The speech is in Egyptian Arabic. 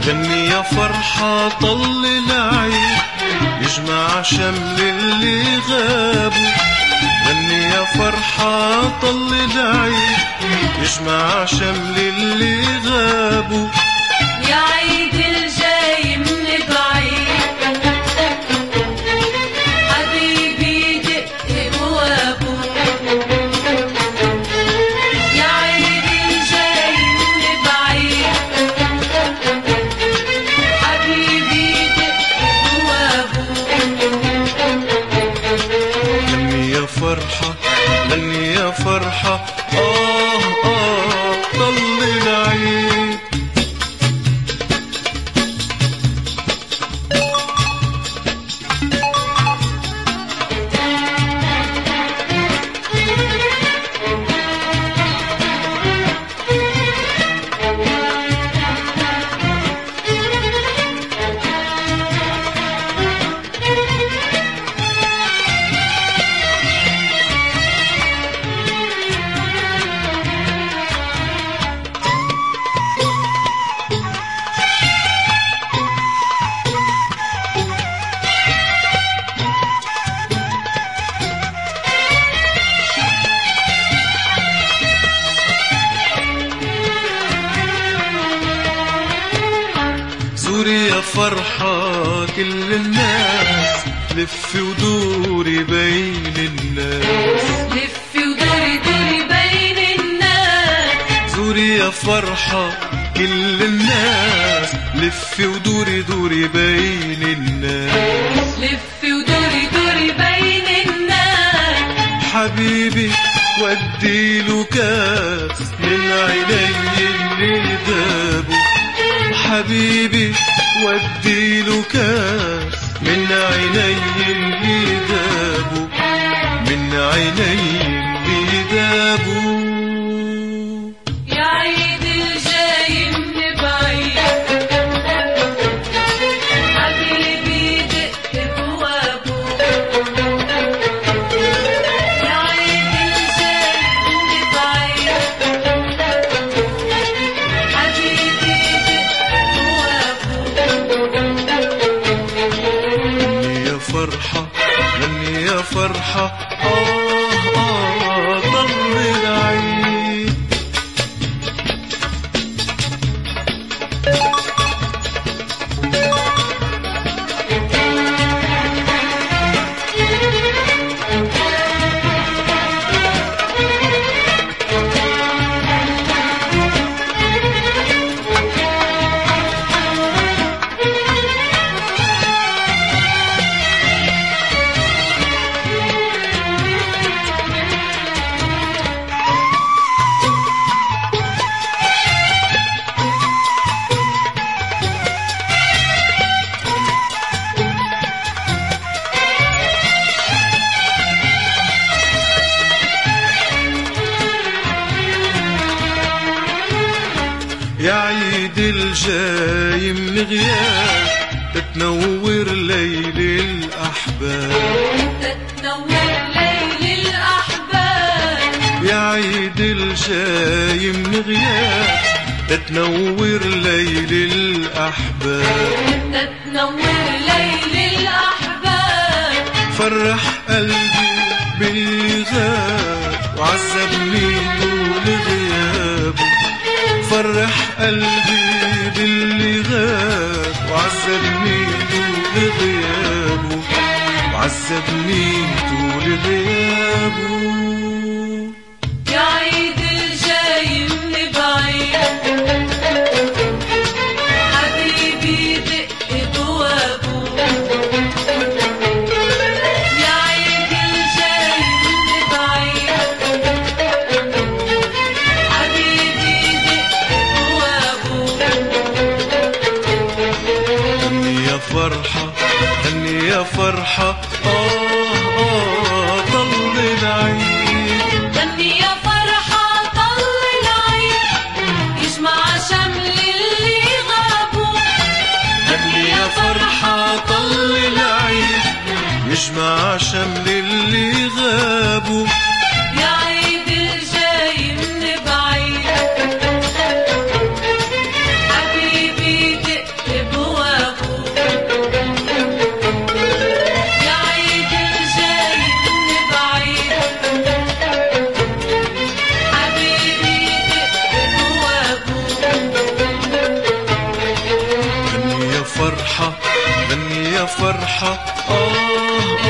غني يا فرحة طل العيد يجمع شمل اللي غابوا غني يا فرحة طل العيد يجمع شمل اللي غابوا يا عيد الجاي من بعيد حبيبي دق بوابه يا عيد الجاي من بعيد حبيبي دق بوابه غني يا فرحة غني يا فرحة آه آه طل العيد زوري يا فرحة كل الناس لفي ودوري بين الناس لفي ودوري دوري بين الناس زوري يا فرحة كل الناس لفي ودوري دوري بين الناس لفي ودوري دوري بين الناس حبيبي وديله كاس من عيني اللي دابوا حبيبي وديله كاس من عيني اللي دابوا من عيني اللي دابوا يا عيد الجاي من بعيد حبيبي دق بوابه يا عيد الجاي من بعيد حبيبي دق بوابه غني يا فرحة غني يا فرحة آه آه طل العيد يا عيد الجاي من غياب تتنور ليل الأحباب تتنور ليل الأحباب يا عيد الجاي من غياب تتنور ليل الأحباب تتنور ليل الأحباب فرح قلبي باللي غاب وعذبني طول غيابه فرح قلبي باللي غاب وعذبني طول غيابه وعذبني طول غيابه يا عيد الجاي من بعيد حبيبي دق بوابه يا عيد الجاي من بعيد حبيبي دق بوابه هني يا فرحة هني يا فرحة آه آه طل العيد غني يا فرحة طل العيد يجمع شمل اللي غابوا هني يا فرحة طل العيد يجمع شمل اللي غابوا يا عيد الجاي من بعيد حبيبي دق فرحة غني يا فرحة آه